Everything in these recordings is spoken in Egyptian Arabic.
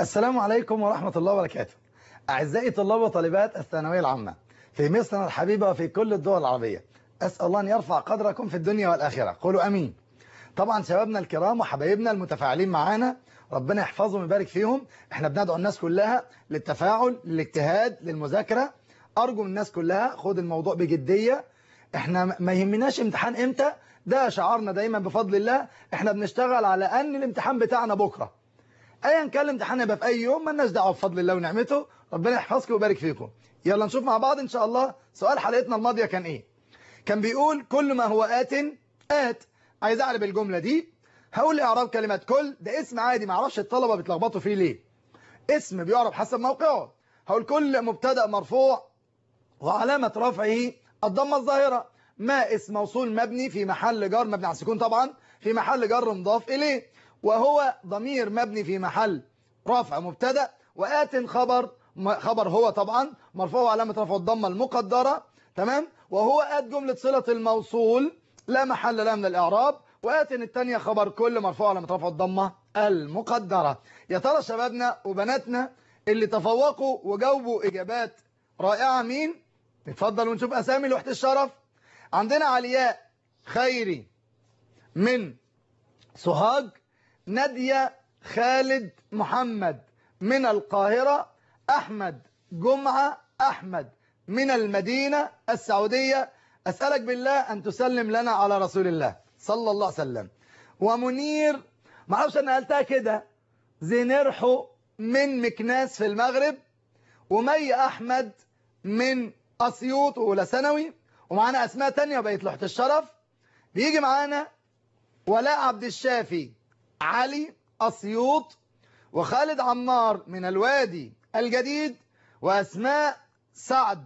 السلام عليكم ورحمة الله وبركاته أعزائي طلاب وطالبات الثانوية العامة في مصرنا الحبيبة وفي كل الدول العربية أسأل الله أن يرفع قدركم في الدنيا والآخرة قولوا أمين طبعا شبابنا الكرام وحبايبنا المتفاعلين معانا ربنا يحفظهم ويبارك فيهم احنا بندعو الناس كلها للتفاعل للاجتهاد للمذاكرة أرجو من الناس كلها خد الموضوع بجدية احنا ما يهمناش امتحان امتى ده شعارنا دايما بفضل الله احنا بنشتغل على ان الامتحان بتاعنا بكرة ايا كان الامتحان يبقى في اي يوم مالناش دعوه بفضل الله ونعمته ربنا يحفظكم ويبارك فيكم يلا نشوف مع بعض ان شاء الله سؤال حلقتنا الماضيه كان ايه كان بيقول كل ما هو آت آت عايز اعرف الجمله دي هقول اعراب كلمه كل ده اسم عادي ما اعرفش الطلبه بيتلخبطوا فيه ليه اسم بيعرب حسب موقعه هقول كل مبتدا مرفوع وعلامه رفعه الضمه الظاهره ما اسم موصول مبني في محل جر مبني على السكون طبعا في محل جر مضاف اليه وهو ضمير مبني في محل رفع مبتدا وآت خبر خبر هو طبعا مرفوع علامة رفع الضمة المقدرة تمام وهو آت جملة صلة الموصول لا محل لها من الإعراب وآت الثانية خبر كل مرفوع علامة رفع الضمة المقدرة يا ترى شبابنا وبناتنا اللي تفوقوا وجاوبوا إجابات رائعة مين نتفضل ونشوف أسامي لوحة الشرف عندنا علياء خيري من سوهاج نادية خالد محمد من القاهرة أحمد جمعة أحمد من المدينة السعودية أسألك بالله أن تسلم لنا على رسول الله صلى الله عليه وسلم ومنير ما اعرفش أنا قلتها كده زينرحو من مكناس في المغرب ومي أحمد من أسيوط وأولى ثانوي ومعانا أسماء تانية بقيت لوحة الشرف بيجي معانا ولاء عبد الشافي علي أسيوط وخالد عمار من الوادي الجديد وأسماء سعد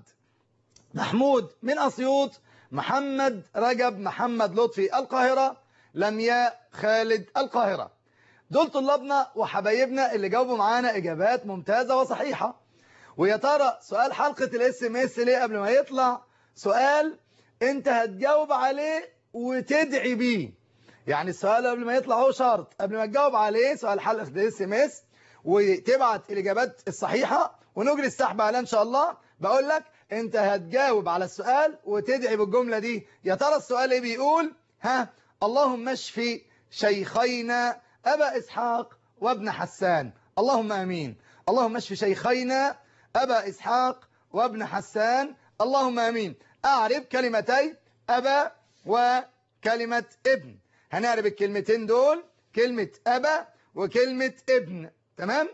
محمود من أسيوط محمد رجب محمد لطفي القاهرة لمياء خالد القاهرة دول طلابنا وحبايبنا اللي جاوبوا معانا إجابات ممتازة وصحيحة ويا ترى سؤال حلقة الاس ام اس ليه قبل ما يطلع سؤال انت هتجاوب عليه وتدعي بيه يعني السؤال قبل ما يطلع هو شرط قبل ما تجاوب عليه سؤال حلقة الاس ام اس وتبعت الإجابات الصحيحة ونجري السحب عليها إن شاء الله بقول لك أنت هتجاوب على السؤال وتدعي بالجملة دي يا ترى السؤال إيه بيقول ها اللهم اشفي شيخينا أبا إسحاق وابن حسان اللهم أمين اللهم اشفي شيخينا أبا إسحاق وابن حسان اللهم أمين أعرب كلمتي أبا وكلمة ابن هنعرب الكلمتين دول كلمة أبا وكلمة ابن تمام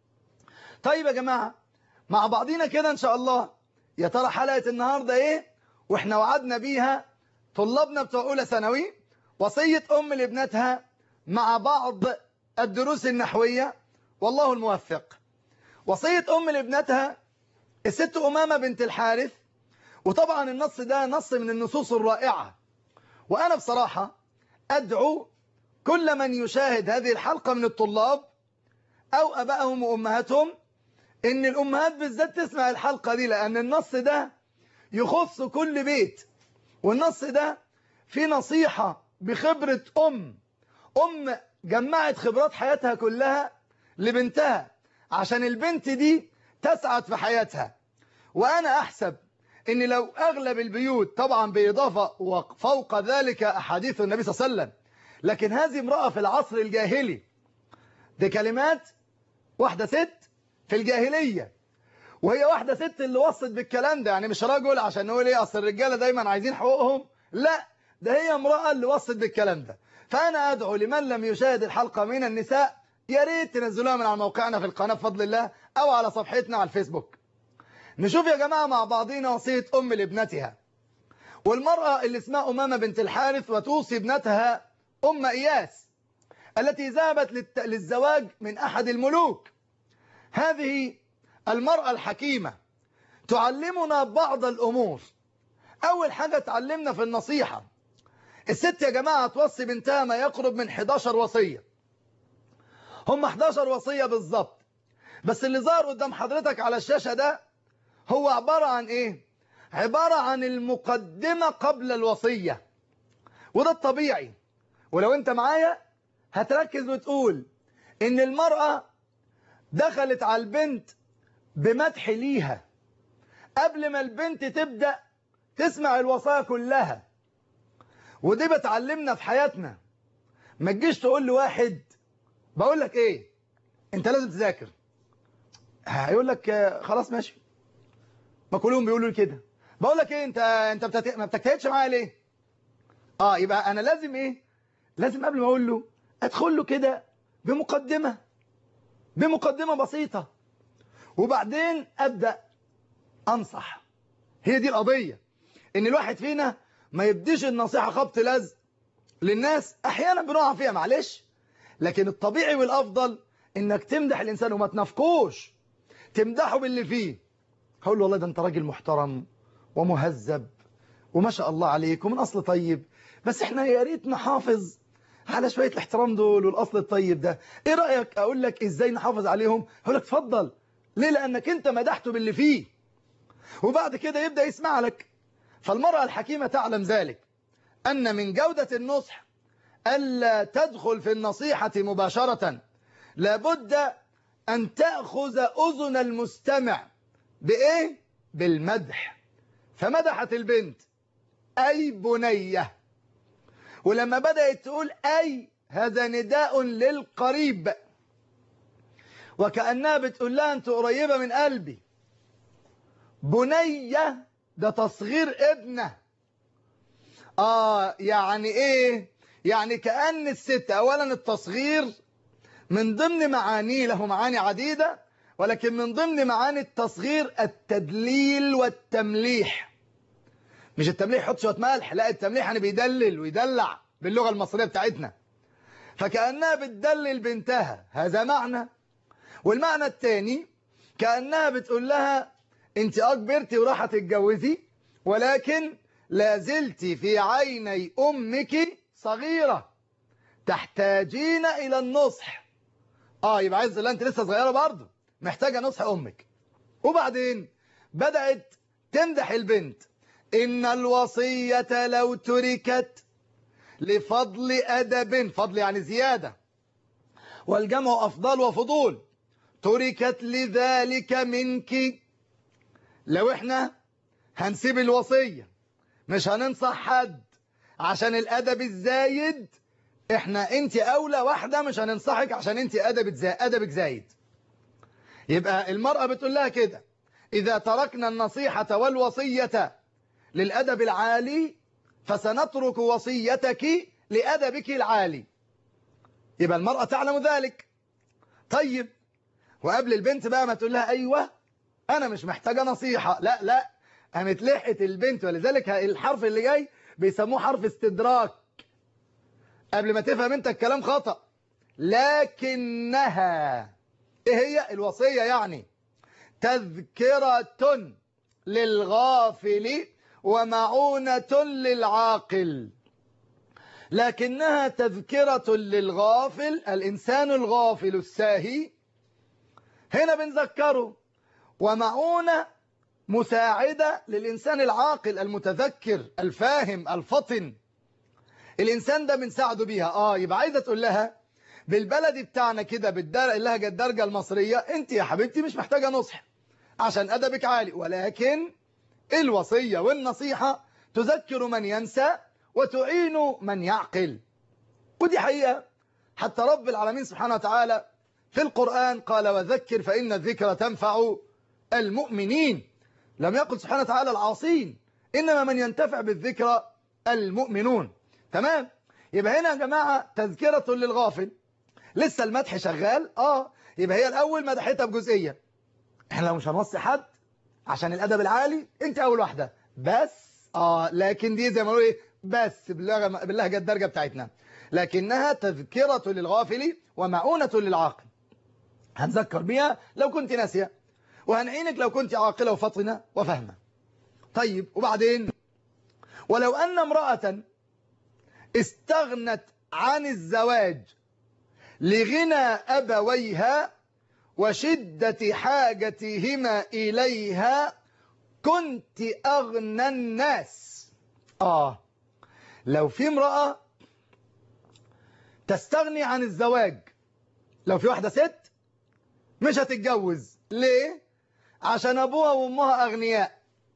طيب يا جماعة مع بعضينا كده ان شاء الله يا ترى حلقة النهاردة ايه واحنا وعدنا بيها طلابنا بتوع اولى ثانوي وصية ام لابنتها مع بعض الدروس النحوية والله الموفق وصية ام لابنتها الست امامة بنت الحارث وطبعا النص ده نص من النصوص الرائعة وانا بصراحة ادعو كل من يشاهد هذه الحلقة من الطلاب أو أبائهم وأمهاتهم إن الأمهات بالذات تسمع الحلقة دي لأن النص ده يخص كل بيت والنص ده فيه نصيحة بخبرة أم أم جمعت خبرات حياتها كلها لبنتها عشان البنت دي تسعد في حياتها وأنا أحسب إن لو أغلب البيوت طبعا بإضافة وفوق ذلك أحاديث النبي صلى الله عليه وسلم لكن هذه امرأة في العصر الجاهلي دي كلمات واحدة ست في الجاهلية وهي واحدة ست اللي وصت بالكلام ده يعني مش راجل عشان نقول ايه اصل الرجالة دايما عايزين حقوقهم لا ده هي امرأة اللي وصت بالكلام ده فأنا أدعو لمن لم يشاهد الحلقة من النساء يا ريت تنزلوها من على موقعنا في القناة بفضل الله أو على صفحتنا على الفيسبوك نشوف يا جماعة مع بعضينا وصية أم لابنتها والمرأة اللي اسمها أمامة بنت الحارث وتوصي ابنتها أم إياس التي ذهبت للت... للزواج من أحد الملوك هذه المرأة الحكيمة تعلمنا بعض الأمور أول حاجة تعلمنا في النصيحة الست يا جماعة توصي بنتها ما يقرب من 11 وصية هم 11 وصية بالظبط بس اللي ظهر قدام حضرتك على الشاشة ده هو عبارة عن إيه عبارة عن المقدمة قبل الوصية وده الطبيعي ولو انت معايا هتركز وتقول ان المرأة دخلت على البنت بمدح ليها قبل ما البنت تبدأ تسمع الوصايا كلها ودي بتعلمنا في حياتنا ما تجيش تقول لواحد بقول لك ايه انت لازم تذاكر هيقول لك آه، خلاص ماشي ما كلهم بيقولوا لي كده بقول لك ايه انت انت بتت... ما بتجتهدش معايا ليه اه يبقى انا لازم ايه لازم قبل ما اقول له ادخل له كده بمقدمة بمقدمة بسيطة وبعدين ابدا انصح هي دي القضية ان الواحد فينا ما يبديش النصيحة خبط لزق للناس احيانا بنقع فيها معلش لكن الطبيعي والافضل انك تمدح الانسان وما تنافقوش تمدحه باللي فيه هقول له والله ده انت راجل محترم ومهذب وما شاء الله عليك ومن اصل طيب بس احنا يا ريت نحافظ على شوية الاحترام دول والاصل الطيب ده ايه رأيك اقول لك ازاي نحافظ عليهم هقول لك اتفضل ليه لانك انت مدحته باللي فيه وبعد كده يبدأ يسمع لك فالمرأة الحكيمة تعلم ذلك أن من جودة النصح ألا تدخل في النصيحة مباشرة لابد أن تأخذ أذن المستمع بإيه؟ بالمدح فمدحت البنت أي بنية ولما بدأت تقول أي هذا نداء للقريب وكأنها بتقول لها أنت قريبة من قلبي بنية ده تصغير ابنه آه يعني إيه يعني كأن الست أولا التصغير من ضمن معانيه له معاني عديدة ولكن من ضمن معاني التصغير التدليل والتمليح مش التمليح يحط شويه ملح لا التمليح يعني بيدلل ويدلع باللغة المصرية بتاعتنا فكأنها بتدلل بنتها هذا معنى والمعنى الثاني كأنها بتقول لها انت أكبرتي وراح تتجوزي ولكن لازلت في عيني أمك صغيرة تحتاجين إلى النصح آه يبقى عايز الله أنت لسه صغيرة برضه محتاجة نصح أمك وبعدين بدأت تمدح البنت إن الوصية لو تركت لفضل أدب فضل يعني زيادة والجمع أفضل وفضول تركت لذلك منك لو احنا هنسيب الوصية مش هننصح حد عشان الأدب الزايد احنا انت أولى واحدة مش هننصحك عشان انت أدبك زايد, أدبك زايد يبقى المرأة بتقول لها كده إذا تركنا النصيحة والوصية للأدب العالي فسنترك وصيتك لأدبك العالي يبقى المرأة تعلم ذلك طيب وقبل البنت بقى ما تقول لها أيوة أنا مش محتاجة نصيحة لا لا قامت لحقت البنت ولذلك الحرف اللي جاي بيسموه حرف استدراك قبل ما تفهم انت الكلام خطأ لكنها ايه هي الوصية يعني تذكرة للغافل ومعونة للعاقل لكنها تذكرة للغافل الإنسان الغافل الساهي هنا بنذكره ومعونة مساعدة للإنسان العاقل المتذكر الفاهم الفطن الإنسان ده بنساعده بيها آه يبقى عايزة تقول لها بالبلد بتاعنا كده باللهجة الدرجة المصرية انت يا حبيبتي مش محتاجة نصح عشان أدبك عالي ولكن الوصية والنصيحة تذكر من ينسى وتعين من يعقل ودي حقيقة حتى رب العالمين سبحانه وتعالى في القرآن قال وذكر فإن الذكر تنفع المؤمنين لم يقل سبحانه وتعالى العاصين إنما من ينتفع بالذكر المؤمنون تمام يبقى هنا يا جماعة تذكرة للغافل لسه المدح شغال اه يبقى هي الأول مدحتها بجزئية احنا لو مش هنوصي حد عشان الأدب العالي انت أول واحدة بس اه لكن دي زي ما نقول ايه بس باللغة باللهجة الدرجة بتاعتنا لكنها تذكرة للغافل ومعونة للعاقل هنذكر بيها لو كنت ناسية وهنعينك لو كنت عاقلة وفطنة وفهمة طيب وبعدين ولو أن امرأة استغنت عن الزواج لغنى أبويها وشدة حاجتهما إليها كنت أغنى الناس آه لو في امرأة تستغني عن الزواج لو في واحدة ست مش هتتجوز ليه عشان ابوها وامها اغنياء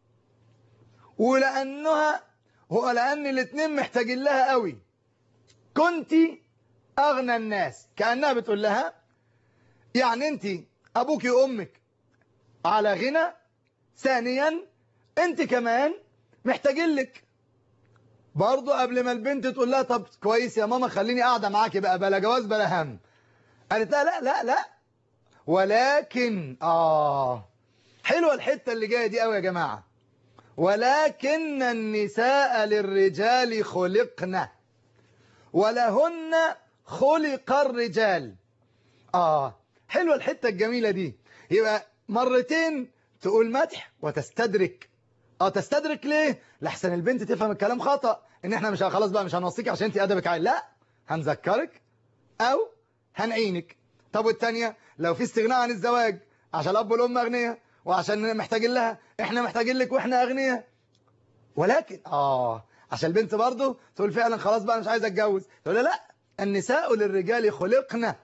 ولانها هو لان الاتنين محتاجين لها قوي كنت اغنى الناس كانها بتقول لها يعني انت ابوك وامك على غنى ثانيا انت كمان محتاجين لك برضه قبل ما البنت تقول لها طب كويس يا ماما خليني قاعده معاكي بقى بلا جواز بلا هم قالت لها لا لا لا ولكن اه حلوه الحته اللي جايه دي قوي يا جماعه ولكن النساء للرجال خلقن ولهن خلق الرجال اه حلوه الحته الجميله دي يبقى مرتين تقول مدح وتستدرك اه تستدرك ليه لحسن البنت تفهم الكلام خطأ ان احنا مش خلاص بقى مش هنوصيك عشان انت ادبك عالي لا هنذكرك او هنعينك طب والتانية لو في استغناء عن الزواج عشان الاب والام اغنياء وعشان محتاجين لها احنا محتاجين لك واحنا اغنياء ولكن اه عشان البنت برضه تقول فعلا خلاص بقى مش عايزه اتجوز تقول لا النساء للرجال خلقنا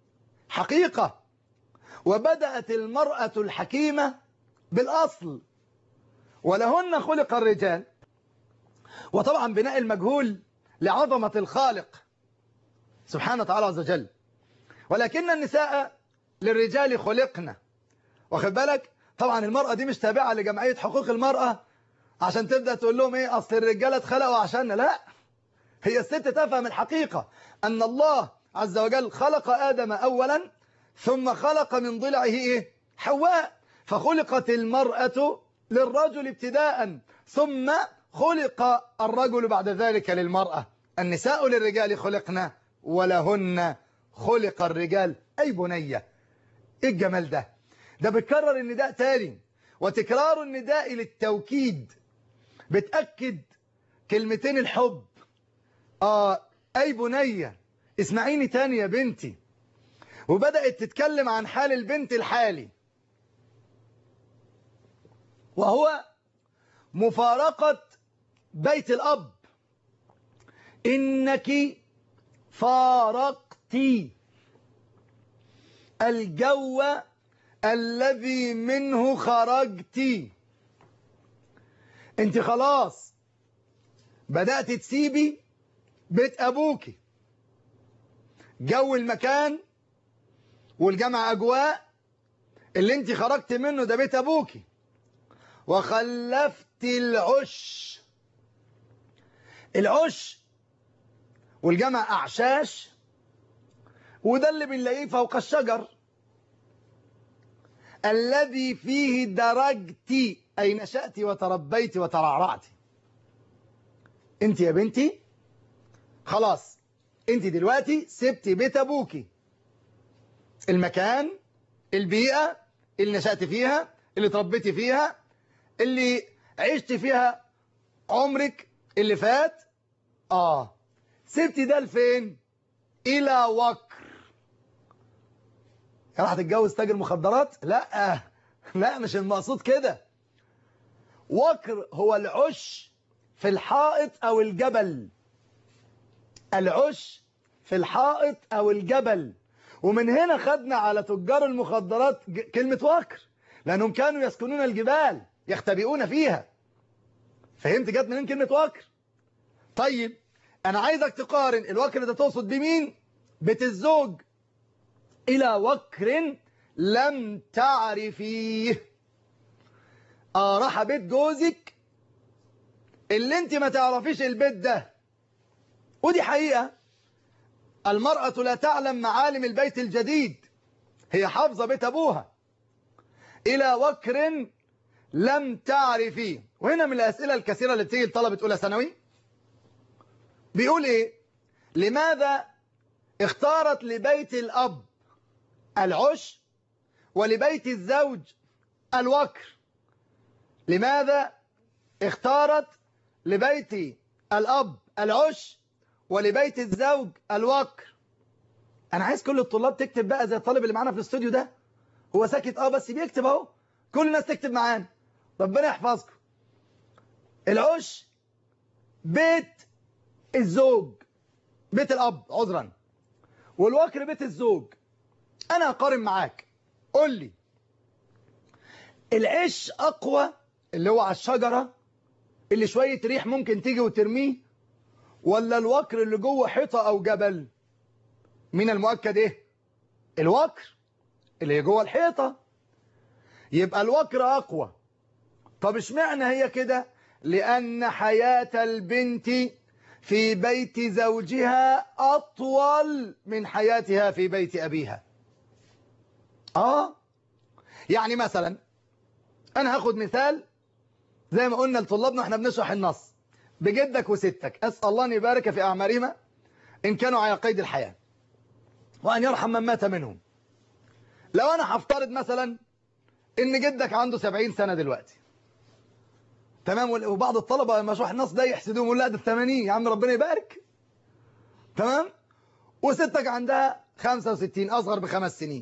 حقيقة وبدأت المرأة الحكيمة بالأصل ولهن خلق الرجال وطبعا بناء المجهول لعظمة الخالق سبحانه وتعالى عز وجل ولكن النساء للرجال خلقنا واخد بالك طبعا المرأة دي مش تابعة لجمعية حقوق المرأة عشان تبدأ تقول لهم ايه اصل الرجالة اتخلقوا عشاننا لا هي الست تفهم الحقيقة ان الله عز وجل خلق آدم أولا ثم خلق من ضلعه إيه؟ حواء فخلقت المرأة للرجل ابتداء ثم خلق الرجل بعد ذلك للمرأة النساء للرجال خلقنا ولهن خلق الرجال أي بنية إيه الجمال ده ده بتكرر النداء تاني وتكرار النداء للتوكيد بتأكد كلمتين الحب آه أي بنية اسمعيني تاني يا بنتي وبدأت تتكلم عن حال البنت الحالي وهو مفارقة بيت الأب إنك فارقتي الجو الذي منه خرجتي انت خلاص بدأت تسيبي بيت أبوكي جو المكان والجمع أجواء اللي انت خرجت منه ده بيت أبوكي وخلفت العش العش والجمع أعشاش وده اللي بنلاقيه فوق الشجر الذي فيه درجت أي نشأت وتربيت وترعرعت انت يا بنتي خلاص انت دلوقتي سبتي بيت ابوكي المكان البيئة اللي نشأت فيها اللي تربيتي فيها اللي عشت فيها عمرك اللي فات اه سبتي ده لفين الى وكر راح تتجوز تاجر مخدرات لا لا مش المقصود كده وكر هو العش في الحائط او الجبل العش في الحائط او الجبل ومن هنا خدنا على تجار المخدرات كلمة وكر لأنهم كانوا يسكنون الجبال يختبئون فيها فهمت جت منين كلمة وكر طيب أنا عايزك تقارن الوكر ده تقصد بمين بيت الزوج إلى وكر لم تعرفيه آه راح بيت جوزك اللي انت ما تعرفيش البيت ده ودي حقيقة المرأة لا تعلم معالم البيت الجديد هي حافظة بيت أبوها إلى وكر لم تعرفيه وهنا من الأسئلة الكثيرة اللي بتيجي لطلبة أولى ثانوي بيقول إيه لماذا اختارت لبيت الأب العش ولبيت الزوج الوكر لماذا اختارت لبيت الأب العش ولبيت الزوج الوكر انا عايز كل الطلاب تكتب بقى زي الطالب اللي معانا في الاستوديو ده هو ساكت اه بس بيكتب اهو كل الناس تكتب معانا ربنا يحفظكم العش بيت الزوج بيت الاب عذرا والوكر بيت الزوج انا هقارن معاك قول لي العش اقوى اللي هو على الشجرة اللي شوية ريح ممكن تيجي وترميه ولا الوكر اللي جوه حيطة او جبل من المؤكد ايه الوكر اللي جوه الحيطة يبقى الوكر اقوى طب اشمعنى هي كده لان حياة البنت في بيت زوجها اطول من حياتها في بيت ابيها اه يعني مثلا انا هاخد مثال زي ما قلنا لطلابنا احنا بنشرح النص بجدك وستك اسال الله ان يبارك في اعمارهما ان كانوا على قيد الحياه وان يرحم من مات منهم لو انا هفترض مثلا ان جدك عنده 70 سنه دلوقتي تمام وبعض الطلبه لما يشرح النص ده يحسدوهم يقول لا ده 80 يا عم ربنا يبارك تمام وستك عندها 65 اصغر بخمس سنين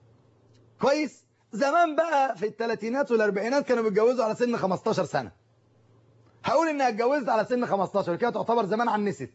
كويس زمان بقى في الثلاثينات والاربعينات كانوا بيتجوزوا على سن 15 سنة هقول انها اتجوزت على سن 15 كده تعتبر زمان عنست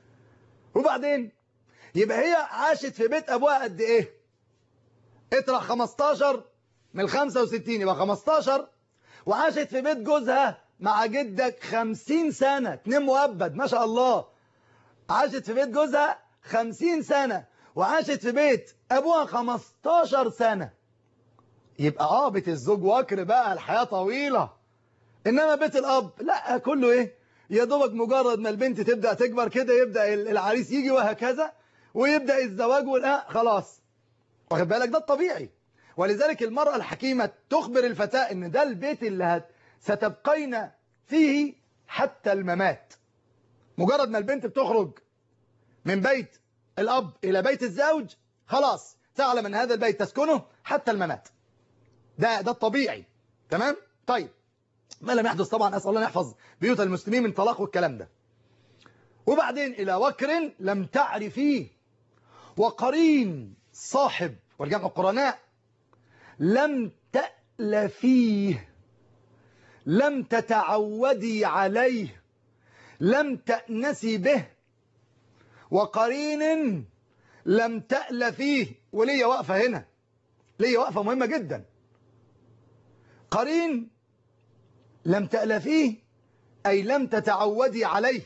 وبعدين يبقى هي عاشت في بيت ابوها قد ايه اطرح 15 من 65 يبقى 15 وعاشت في بيت جوزها مع جدك 50 سنة اتنين مؤبد ما شاء الله عاشت في بيت جوزها 50 سنة وعاشت في بيت ابوها 15 سنة يبقى اه بيت الزوج وكر بقى الحياة طويلة انما بيت الاب لا كله ايه يا دوبك مجرد ما البنت تبدأ تكبر كده يبدأ العريس يجي وهكذا ويبدأ الزواج والآه خلاص واخد بالك ده الطبيعي ولذلك المرأة الحكيمة تخبر الفتاة ان ده البيت اللي هت ستبقين فيه حتى الممات مجرد ما البنت بتخرج من بيت الأب إلى بيت الزوج خلاص تعلم أن هذا البيت تسكنه حتى الممات ده ده الطبيعي تمام طيب ما لم يحدث طبعا أسأل الله أن يحفظ بيوت المسلمين من طلاق والكلام ده وبعدين إلى وكر لم تعرفيه وقرين صاحب والجمع قرناء لم تألفيه لم تتعودي عليه لم تأنسي به وقرين لم تألفيه وليا وقفة هنا ليا وقفة مهمة جدا قرين لم تألفيه أي لم تتعودي عليه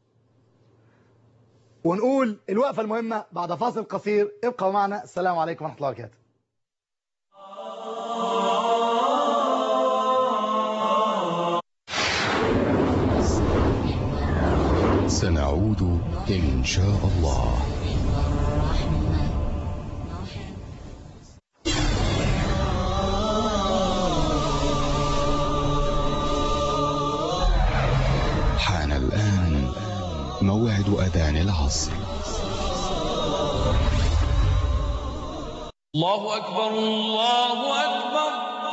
ونقول الوقفة المهمة بعد فاصل قصير ابقوا معنا السلام عليكم ورحمة الله وبركاته سنعود إن شاء الله حان الآن موعد أذان العصر الله أكبر الله أكبر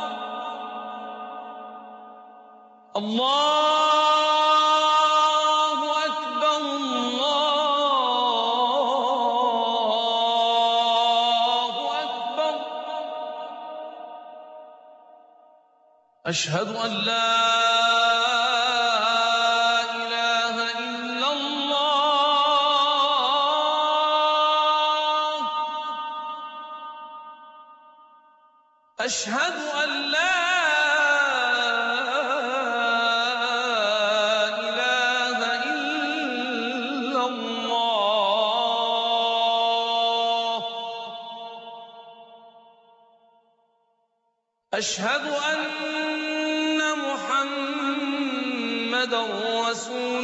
الله أكبر الله أكبر أشهد أن لا إله إلا الله أشهد أن لا إله إلا الله أشهد أن محمدا رسول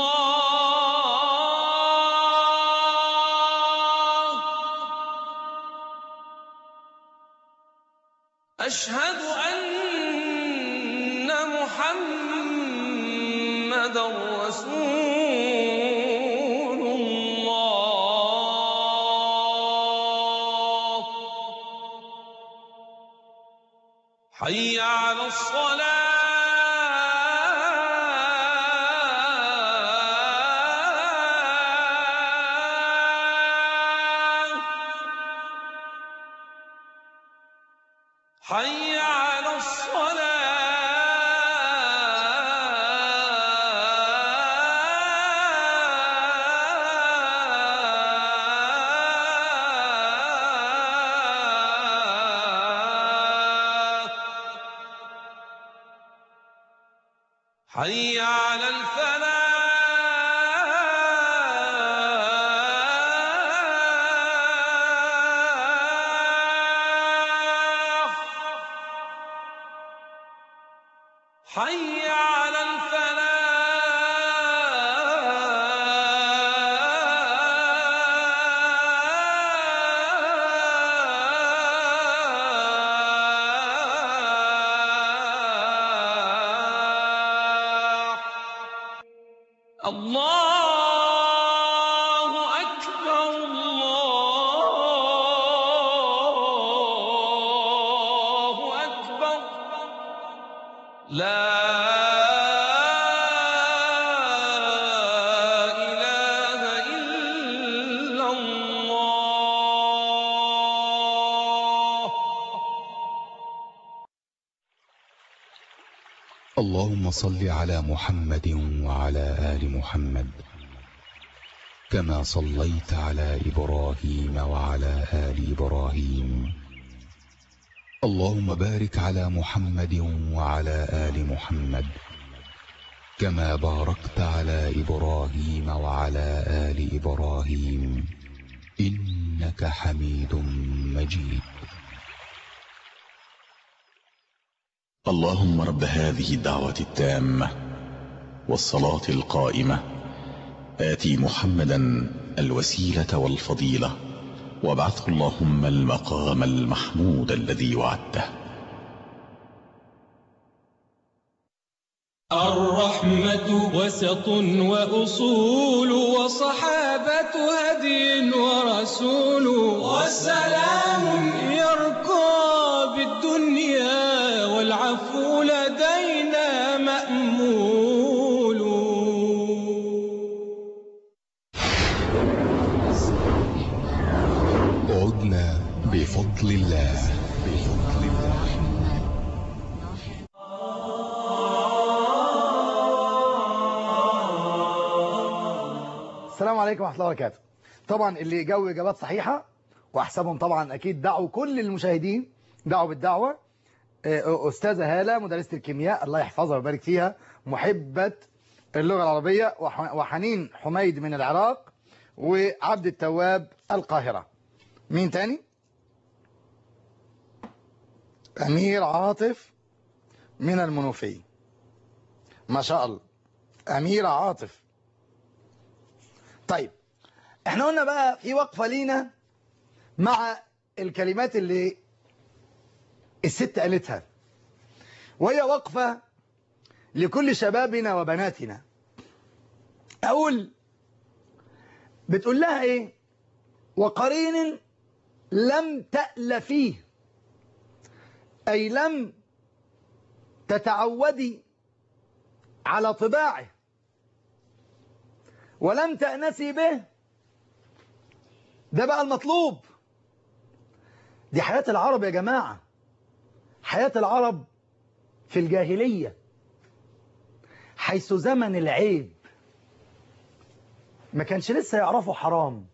الله أشهد أن محمدا رسول الله حي على الصلاة حي على حي على الفلاح حي على الفلاح الله أكبر الله أكبر لا إله إلا الله اللهم صل على محمد وعلى آل محمد كما صليت على إبراهيم وعلى آل إبراهيم اللهم بارك على محمد وعلى آل محمد كما باركت على إبراهيم وعلى آل إبراهيم إنك حميد مجيد اللهم رب هذه الدعوة التامة والصلاة القائمة آتي محمدا الوسيلة والفضيلة وابعثه اللهم المقام المحمود الذي وعدته الرحمة وسط وأصول وصحابة هدي ورسول والسلام يرقى بالدنيا والعفو لدينا مأمول عدنا بفضل الله بفضل الله السلام عليكم ورحمة الله وبركاته طبعا اللي جاوب إجابات صحيحة وأحسبهم طبعا أكيد دعوا كل المشاهدين دعوا بالدعوة آه، أستاذة هالة مدرسة الكيمياء الله يحفظها ويبارك فيها محبة اللغة العربية وح- وحنين حميد من العراق وعبد التواب القاهرة مين تاني أمير عاطف من المنوفي ما شاء الله أمير عاطف طيب احنا قلنا بقى في وقفة لينا مع الكلمات اللي الست قالتها وهي وقفة لكل شبابنا وبناتنا أقول بتقول لها إيه وقرين لم تأل فيه أي لم تتعودي على طباعه ولم تأنسي به ده بقى المطلوب دي حياة العرب يا جماعة حياة العرب في الجاهلية حيث زمن العيب ما كانش لسه يعرفوا حرام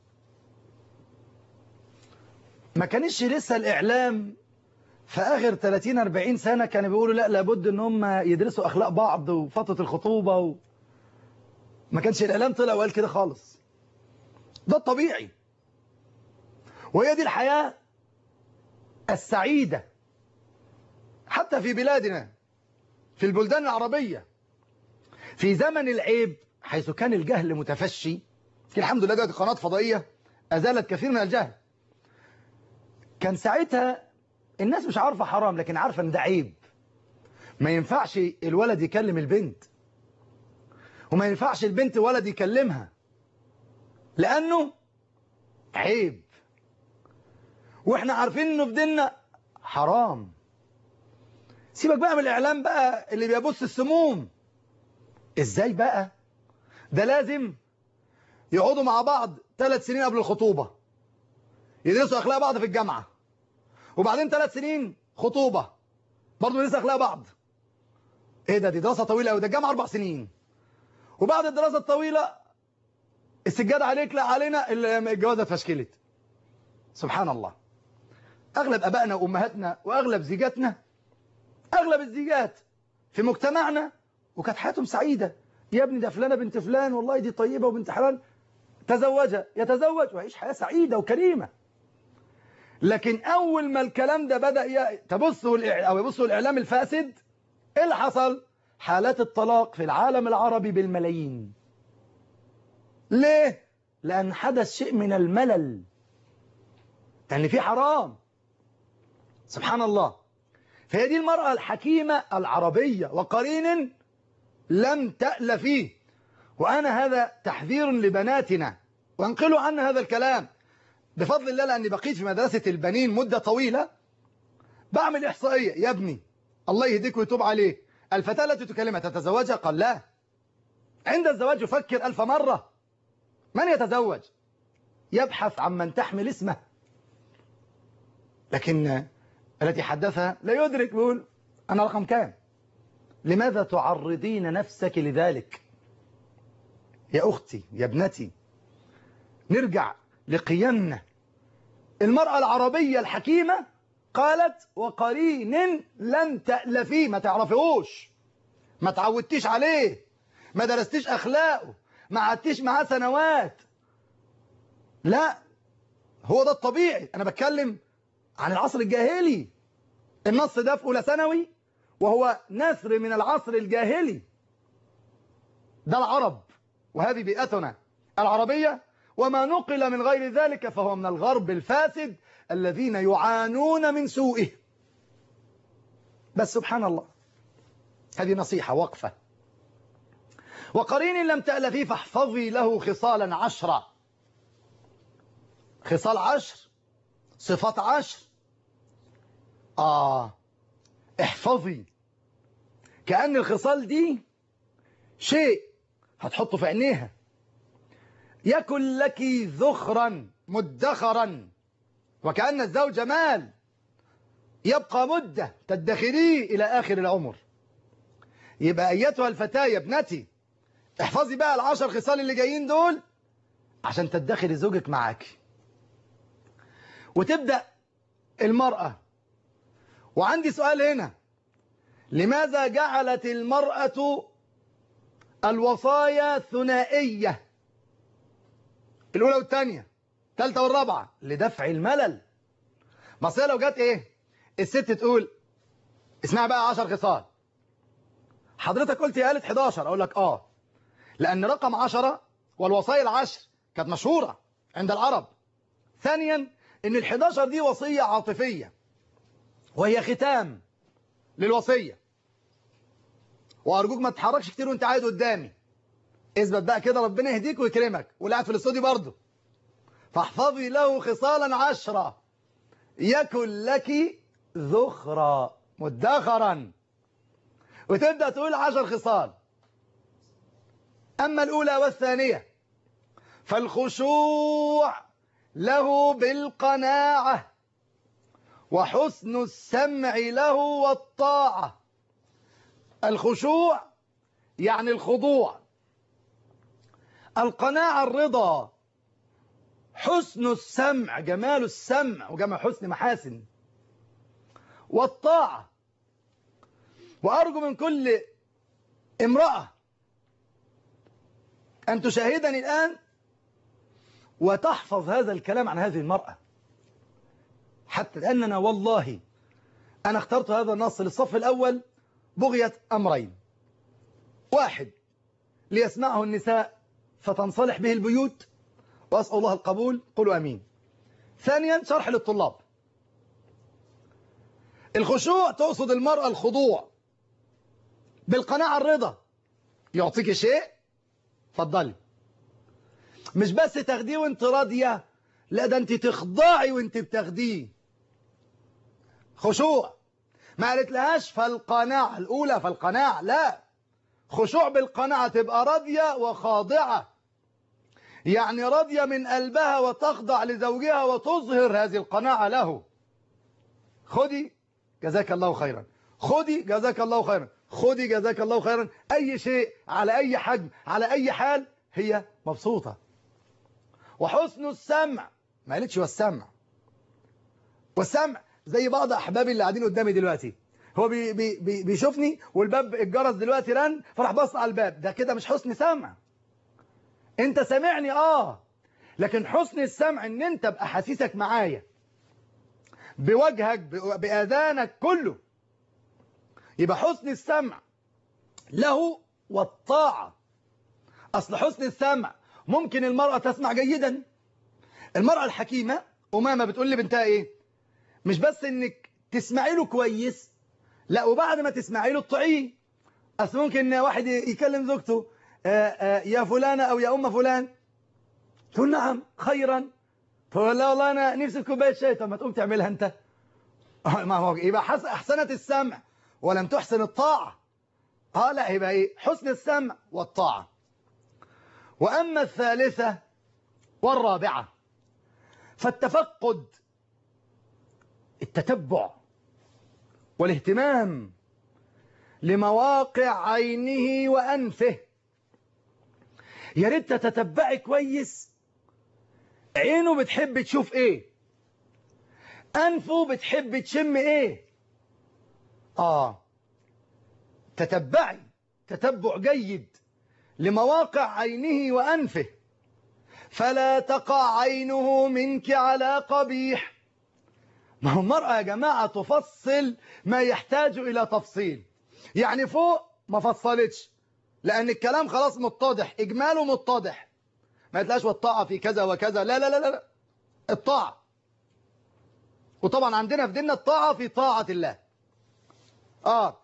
ما كانش لسه الإعلام في آخر 30-40 سنة كانوا بيقولوا لا لابد ان هم يدرسوا أخلاق بعض وفترة الخطوبة و... ما كانش الإعلام طلع وقال كده خالص ده الطبيعي وهي دي الحياة السعيدة حتى في بلادنا في البلدان العربية في زمن العيب حيث كان الجهل متفشي الحمد لله دلوقتي قناة فضائية أزالت كثير من الجهل كان ساعتها الناس مش عارفة حرام لكن عارفة ان ده عيب ما ينفعش الولد يكلم البنت وما ينفعش البنت ولد يكلمها لأنه عيب واحنا عارفين انه في ديننا حرام سيبك بقى من الاعلام بقى اللي بيبص السموم ازاي بقى ده لازم يقعدوا مع بعض ثلاث سنين قبل الخطوبة يدرسوا اخلاق بعض في الجامعة وبعدين ثلاث سنين خطوبة برضه ندرس اخلاق بعض ايه ده دي دراسة طويلة قوي ده الجامعة اربع سنين وبعد الدراسة الطويلة السجادة عليك لا علينا الجوازة اتفشكلت سبحان الله أغلب أبائنا وأمهاتنا وأغلب زيجاتنا أغلب الزيجات في مجتمعنا وكانت حياتهم سعيدة يا ابني ده فلانة بنت فلان والله دي طيبة وبنت حلال تزوجها يتزوج ويعيش حياة سعيدة وكريمة لكن أول ما الكلام ده بدأ ي... تبصوا الإع... أو يبصوا الإعلام الفاسد إيه اللي حصل؟ حالات الطلاق في العالم العربي بالملايين ليه؟ لأن حدث شيء من الملل يعني في حرام سبحان الله فهي دي المرأة الحكيمة العربية وقرين لم تأل فيه وأنا هذا تحذير لبناتنا وانقلوا عنا هذا الكلام بفضل الله لأني بقيت في مدرسة البنين مدة طويلة بعمل إحصائية يا ابني الله يهديك ويتوب عليك الفتاة التي تكلمها تتزوجها قال لا عند الزواج يفكر ألف مرة من يتزوج يبحث عن من تحمل اسمه لكن التي حدثها لا يدرك بيقول أنا رقم كام لماذا تعرضين نفسك لذلك يا أختي يا ابنتي نرجع لقيمنا المرأة العربية الحكيمة قالت وقرين لم تألفيه ما تعرفيهوش ما تعودتيش عليه ما درستيش أخلاقه ما قعدتيش معاه سنوات لا هو ده الطبيعي أنا بتكلم عن العصر الجاهلي النص ده في أولى ثانوي وهو نثر من العصر الجاهلي ده العرب وهذه بيئتنا العربية وما نقل من غير ذلك فهو من الغرب الفاسد الذين يعانون من سوءه بس سبحان الله هذه نصيحة وقفة وقرين لم تألفيه فاحفظي له خصالا عشرة خصال عشر صفات عشر آه احفظي كأن الخصال دي شيء هتحطه في عينيها يكن لك ذخرا مدخرا وكأن الزوج مال يبقى مدة تدخريه إلى آخر العمر يبقى أيتها الفتاة يا ابنتي احفظي بقى العشر خصال اللي جايين دول عشان تدخري زوجك معاك وتبدأ المرأة وعندي سؤال هنا لماذا جعلت المرأة الوصايا ثنائية الأولى والثانية الثالثة والرابعة لدفع الملل بس هي لو جت ايه الست تقول اسمها بقى 10 خصال حضرتك قلت يا قالت 11 اقول لك اه لان رقم 10 والوصايا العشر كانت مشهورة عند العرب ثانيا ان ال11 دي وصية عاطفية وهي ختام للوصية وارجوك ما تتحركش كتير وانت قاعد قدامي اثبت بقى كده ربنا يهديك ويكرمك واللي قاعد في الاستوديو برضه فاحفظي له خصالا عشرة يكن لك ذخرا مدخرا وتبدأ تقول عشر خصال أما الأولى والثانية فالخشوع له بالقناعة وحسن السمع له والطاعة الخشوع يعني الخضوع القناعة الرضا حسن السمع جمال السمع وجمع حسن محاسن والطاعة وأرجو من كل امرأة أن تشاهدني الآن وتحفظ هذا الكلام عن هذه المرأة حتى لأننا والله أنا اخترت هذا النص للصف الأول بغية أمرين واحد ليسمعه النساء فتنصلح به البيوت وأسأل الله القبول قولوا أمين ثانيا شرح للطلاب الخشوع تقصد المرأة الخضوع بالقناعة الرضا يعطيك شيء اتفضلي مش بس تاخديه وانت راضية لا ده انت تخضعي وانت بتاخديه خشوع ما قالت لهاش فالقناعة الأولى فالقناعة لا خشوع بالقناعة تبقى راضية وخاضعة يعني راضية من قلبها وتخضع لزوجها وتظهر هذه القناعة له خدي جزاك الله خيرا خدي جزاك الله خيرا خدي جزاك الله خيرا أي شيء على أي حجم على أي حال هي مبسوطة وحسن السمع ما قالتش والسمع والسمع زي بعض أحبابي اللي قاعدين قدامي دلوقتي هو بي بي بي بيشوفني والباب الجرس دلوقتي رن فراح بص على الباب ده كده مش حسن سمع انت سامعني اه لكن حسن السمع ان انت باحاسيسك معايا بوجهك ب- باذانك كله يبقى حسن السمع له والطاعة أصل حسن السمع ممكن المرأة تسمع جيدا المرأة الحكيمة أمامة بتقول لبنتها إيه مش بس إنك تسمعي له كويس لا وبعد ما تسمعي له تطيعيه أصل ممكن واحد يكلم زوجته آآ آآ يا فلانة أو يا أم فلان تقول نعم خيرا تقول لا والله أنا نفسي في كوباية شاي طب ما تقوم تعملها أنت ما هو يبقى حس- أحسنت السمع ولم تحسن الطاعة اه لا يبقى ايه حسن السمع والطاعة وأما الثالثة والرابعة فالتفقد التتبع والاهتمام لمواقع عينه وأنفه يا ريت تتتبعي كويس عينه بتحب تشوف ايه أنفه بتحب تشم ايه آه تتبعي تتبع جيد لمواقع عينه وأنفه فلا تقع عينه منك على قبيح ما هو المرأة يا جماعة تفصل ما يحتاج إلى تفصيل يعني فوق ما فصلتش لأن الكلام خلاص متضح إجماله متضح ما تلاقيش والطاعة في كذا وكذا لا لا لا لا الطاعة وطبعا عندنا في ديننا الطاعة في طاعة الله آه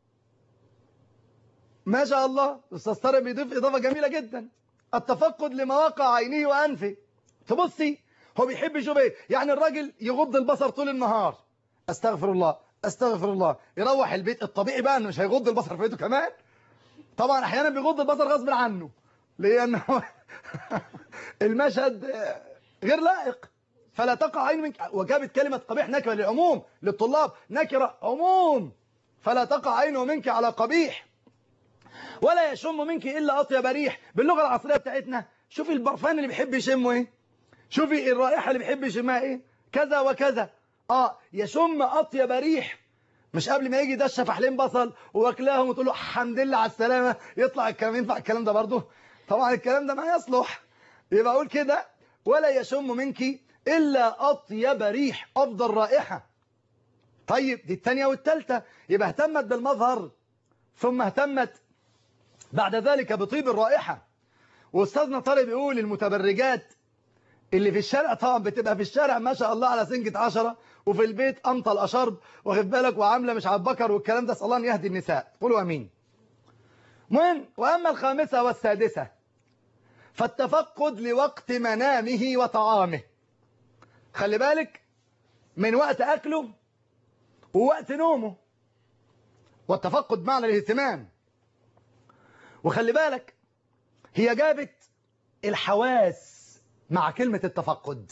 ما شاء الله أستاذ طارق بيضيف إضافة جميلة جدا التفقد لمواقع عينيه وأنفه تبصي هو بيحب يشوف ايه يعني الراجل يغض البصر طول النهار استغفر الله استغفر الله يروح البيت الطبيعي بقى انه مش هيغض البصر في بيته كمان طبعا احيانا بيغض البصر غصب عنه لانه المشهد غير لائق فلا تقع عين منك وجابت كلمة قبيح نكرة للعموم للطلاب نكرة عموم فلا تقع عينه منك على قبيح ولا يشم منك إلا أطيب ريح باللغة العصرية بتاعتنا شوفي البرفان اللي بيحب يشمه ايه شوفي الرائحة اللي بيحب يشمها ايه كذا وكذا اه يشم أطيب ريح مش قبل ما يجي ده فحلين بصل واكلاهم وتقول له الحمد لله على السلامة يطلع الكلام ينفع الكلام ده برضه طبعا الكلام ده ما يصلح يبقى اقول كده ولا يشم منك إلا أطيب ريح أفضل رائحة طيب دي الثانية والثالثة يبقى اهتمت بالمظهر ثم اهتمت بعد ذلك بطيب الرائحة واستاذنا طارق بيقول المتبرجات اللي في الشارع طبعا بتبقى في الشارع ما شاء الله على سنجة عشرة وفي البيت أمطل أشرب واخد بالك وعاملة مش على البكر والكلام ده اسال الله أن يهدي النساء قولوا أمين مهم وأما الخامسة والسادسة فالتفقد لوقت منامه وطعامه خلي بالك من وقت أكله ووقت نومه والتفقد معنى الاهتمام وخلي بالك هي جابت الحواس مع كلمة التفقد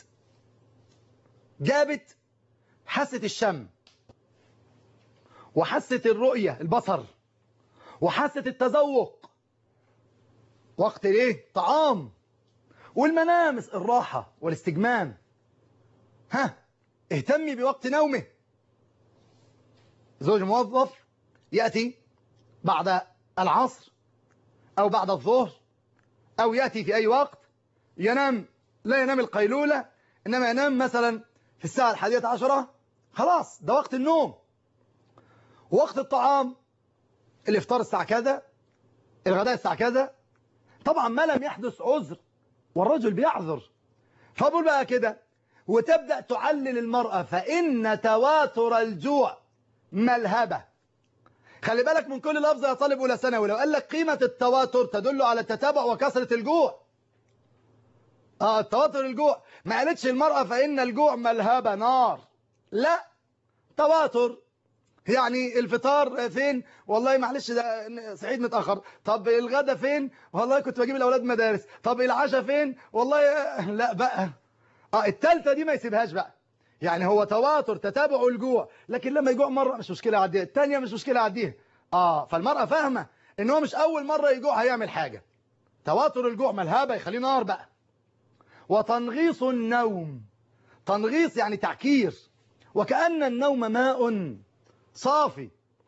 جابت حاسة الشم وحاسة الرؤية البصر وحاسة التذوق وقت الايه طعام والمنامس الراحة والاستجمام ها اهتمي بوقت نومه زوج موظف يأتي بعد العصر أو بعد الظهر أو يأتي في أي وقت ينام لا ينام القيلولة إنما ينام مثلا في الساعة الحادية عشرة خلاص ده وقت النوم وقت الطعام الإفطار الساعة كذا الغداء الساعة كذا طبعا ما لم يحدث عذر والرجل بيعذر فبقول بقى كده وتبدأ تعلل المرأة فإن تواتر الجوع ملهبة خلي بالك من كل لفظ يا طالب أولى ثانوي لو قال لك قيمة التواتر تدل على التتابع وكثرة الجوع اه التواتر الجوع ما قالتش المرأة فإن الجوع ملهبة نار لا تواتر يعني الفطار فين والله معلش ده سعيد متأخر طب الغدا فين والله كنت بجيب الأولاد مدارس طب العشاء فين والله لا بقى اه التالتة دي ما يسيبهاش بقى يعني هو تواتر تتابع الجوع لكن لما يجوع مرة مش مشكلة يعديها التانية مش مشكلة يعديها اه فالمرأة فاهمة ان هو مش اول مرة يجوع هيعمل حاجة تواتر الجوع ملهبة يخليه نار بقى وتنغيص النوم تنغيص يعني تعكير وكأن النوم ماء صافي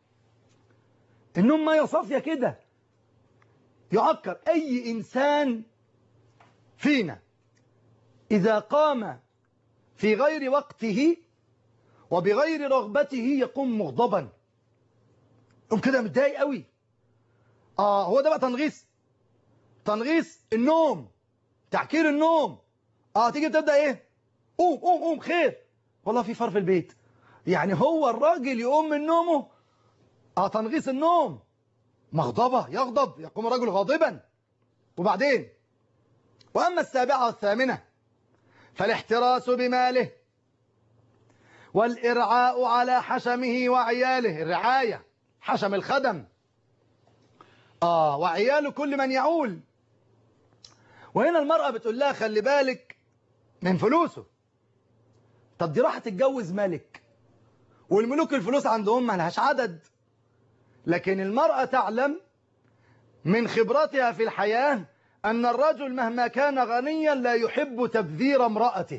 النوم ميه صافيه كده يعكر اي انسان فينا اذا قام في غير وقته وبغير رغبته يقوم مغضبا يقوم كده متضايق قوي اه هو ده بقى تنغيص تنغيص النوم تعكير النوم اه تيجي تبدا ايه قوم قوم قوم خير والله في فار في البيت يعني هو الراجل يقوم من نومه اه تنغيص النوم مغضبة يغضب يقوم الرجل غاضبا وبعدين وأما السابعة والثامنة فالاحتراس بماله والإرعاء على حشمه وعياله الرعاية حشم الخدم آه وعياله كل من يعول وهنا المرأة بتقول لها خلي بالك من فلوسه طب دي راح تتجوز ملك والملوك الفلوس عندهم ما لهاش عدد لكن المرأة تعلم من خبرتها في الحياة أن الرجل مهما كان غنيا لا يحب تبذير امرأته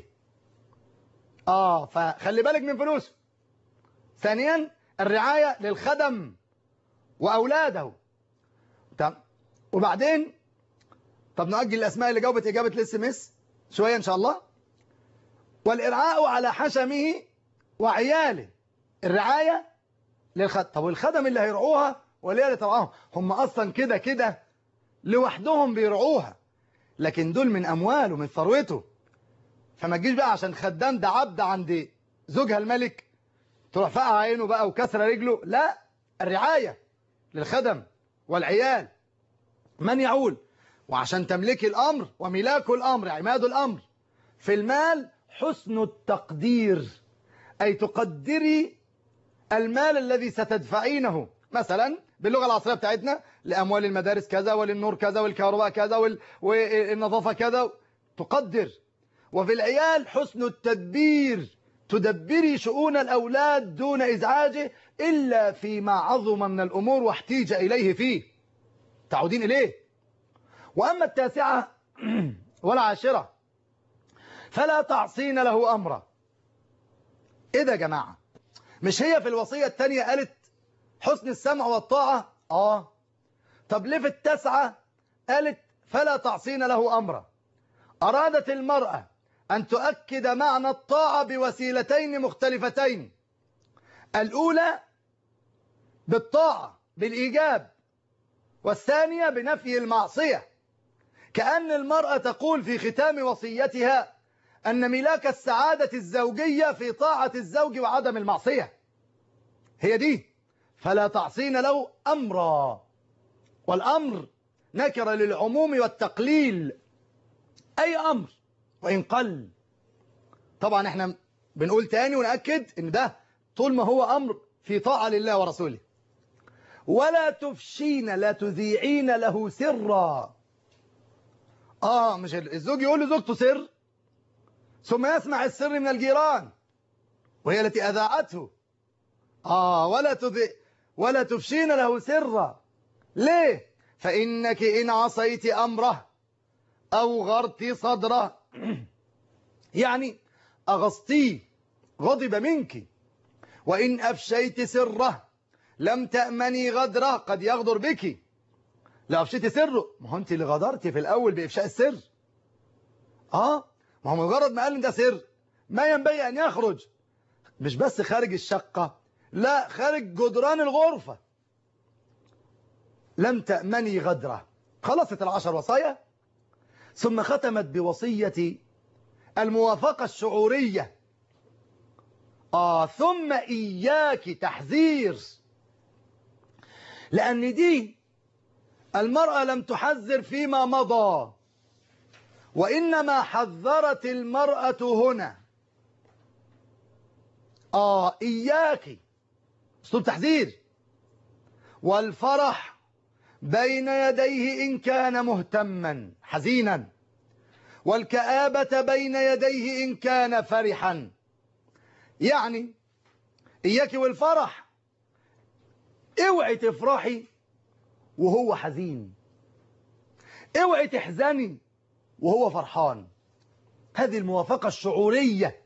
آه فخلي بالك من فلوسه ثانيا الرعاية للخدم وأولاده طب وبعدين طب نؤجل الأسماء اللي جاوبت إجابة الاس ام اس شوية إن شاء الله والإرعاء على حشمه وعياله الرعاية للخدم طب والخدم اللي هيرعوها ولا اللي ترعاهم هم أصلا كده كده لوحدهم بيرعوها لكن دول من أمواله ومن ثروته فما تجيش بقى عشان خدام ده عبد عند زوجها الملك تروح فقع عينه بقى وكسر رجله لا الرعاية للخدم والعيال من يعول وعشان تملكي الأمر وملاك الأمر عماد الأمر في المال حسن التقدير أي تقدري المال الذي ستدفعينه مثلا باللغة العصرية بتاعتنا لأموال المدارس كذا وللنور كذا والكهرباء كذا وال... والنظافة كذا تقدر وفي العيال حسن التدبير تدبري شؤون الأولاد دون إزعاجه إلا فيما عظم من الأمور واحتيج إليه فيه تعودين إليه وأما التاسعة والعاشرة فلا تعصين له أمرا إيه ده يا جماعة مش هي في الوصية التانية قالت حسن السمع والطاعة آه طب ليه في التاسعة قالت فلا تعصين له أمرا أرادت المرأة أن تؤكد معنى الطاعة بوسيلتين مختلفتين الأولى بالطاعة بالإيجاب والثانية بنفي المعصية كأن المرأة تقول في ختام وصيتها أن ملاك السعادة الزوجية في طاعة الزوج وعدم المعصية هي دي فلا تعصين له أمرا والأمر نكر للعموم والتقليل أي أمر وإن قل طبعا احنا بنقول تاني ونأكد ان ده طول ما هو أمر في طاعة لله ورسوله ولا تفشين لا تذيعين له سرا آه مش الزوج يقول لزوجته سر ثم يسمع السر من الجيران وهي التي أذاعته آه ولا تذي ولا تفشين له سرا ليه فإنك إن عصيت أمره أو غرت صدره يعني أغصتيه غضب منك وإن أفشيت سره لم تأمني غدره قد يغدر بك لو أفشيت سره ما هو أنت اللي غدرتي في الأول بإفشاء السر آه ما هو مجرد ما قال إن ده سر ما ينبغي أن يخرج مش بس خارج الشقة لا خارج جدران الغرفة لم تأمني غدره خلصت العشر وصايا ثم ختمت بوصية الموافقة الشعورية آه ثم إياك تحذير لأن دي المرأة لم تحذر فيما مضى وإنما حذرت المرأة هنا آه إياك أسلوب تحذير والفرح بين يديه إن كان مهتما حزينا والكآبة بين يديه إن كان فرحا يعني إياك والفرح اوعي تفرحي وهو حزين اوعي تحزني وهو فرحان هذه الموافقة الشعورية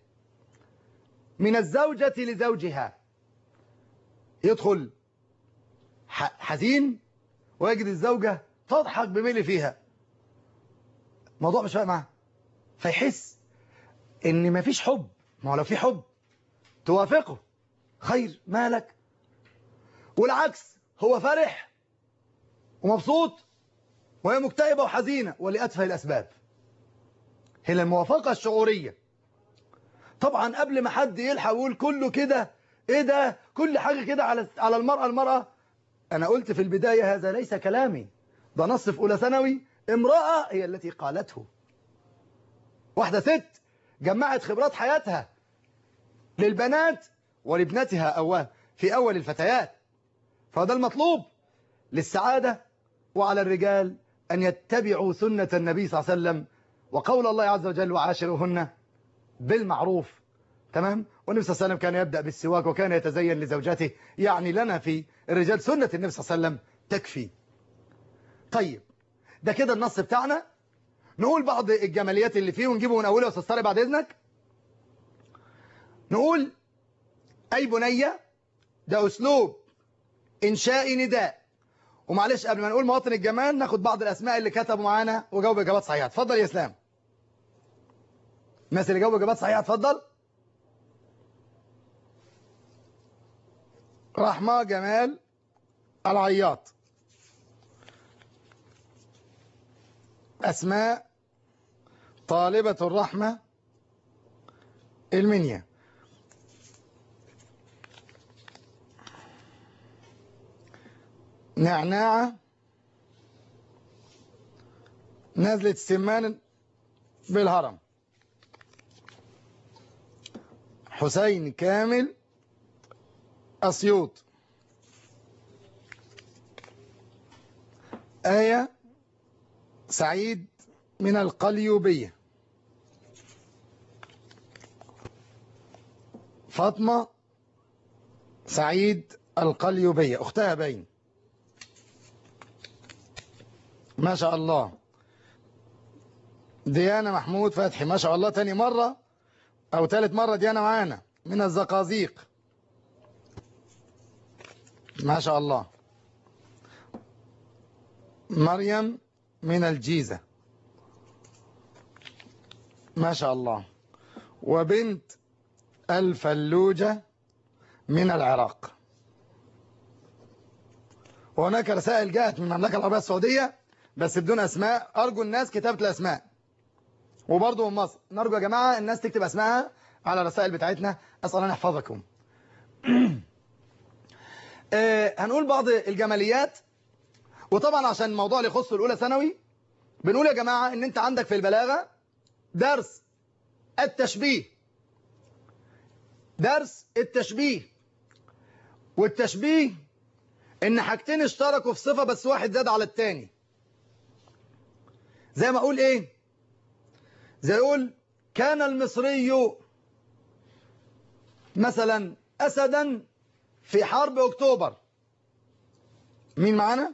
من الزوجة لزوجها يدخل ح- حزين ويجد الزوجة تضحك بملي فيها الموضوع مش فارق معاه فيحس ان مفيش حب ما هو لو في حب توافقه خير مالك والعكس هو فرح ومبسوط وهي مكتئبة وحزينة ولأتفه الأسباب هي الموافقة الشعورية طبعا قبل ما حد يلحق يقول كله كده ايه ده كل حاجة كده على على المرأة المرأة انا قلت في البداية هذا ليس كلامي ده نص في اولى ثانوي امرأة هي التي قالته واحدة ست جمعت خبرات حياتها للبنات ولابنتها أول في أول الفتيات فده المطلوب للسعادة وعلى الرجال أن يتبعوا سنة النبي صلى الله عليه وسلم وقول الله عز وجل وعاشرهن بالمعروف تمام والنبي صلى الله عليه وسلم كان يبدأ بالسواك وكان يتزين لزوجته يعني لنا في الرجال سنة النبي صلى الله عليه وسلم تكفي طيب ده كده النص بتاعنا نقول بعض الجماليات اللي فيه ونجيبه من أوله يا أستاذ طارق بعد إذنك نقول أي بنية ده أسلوب إنشاء نداء ومعلش قبل ما نقول مواطن الجمال ناخد بعض الأسماء اللي كتبوا معانا وجاوب إجابات صحيحة اتفضل يا إسلام الناس اللي جاوب إجابات صحيحة اتفضل رحمة جمال العياط أسماء طالبة الرحمة المنيا نعناعة نزلة سمان بالهرم حسين كامل أسيوط آية سعيد من القليوبية فاطمة سعيد القليوبية أختها باين ما شاء الله ديانا محمود فتحي ما شاء الله تاني مرة أو تالت مرة ديانا معانا من الزقازيق ما شاء الله مريم من الجيزة ما شاء الله وبنت الفلوجة من العراق وهناك رسائل جاءت من المملكة العربية السعودية بس بدون أسماء أرجو الناس كتابة الأسماء وبرضه من مصر نرجو يا جماعة الناس تكتب أسمائها على الرسائل بتاعتنا أسأل أن يحفظكم آه، هنقول بعض الجماليات وطبعا عشان الموضوع اللي يخص الأولى ثانوي بنقول يا جماعة ان انت عندك في البلاغة درس التشبيه درس التشبيه والتشبيه ان حاجتين اشتركوا في صفة بس واحد زاد على التاني زي ما اقول ايه زي اقول كان المصري مثلا اسدا في حرب اكتوبر مين معانا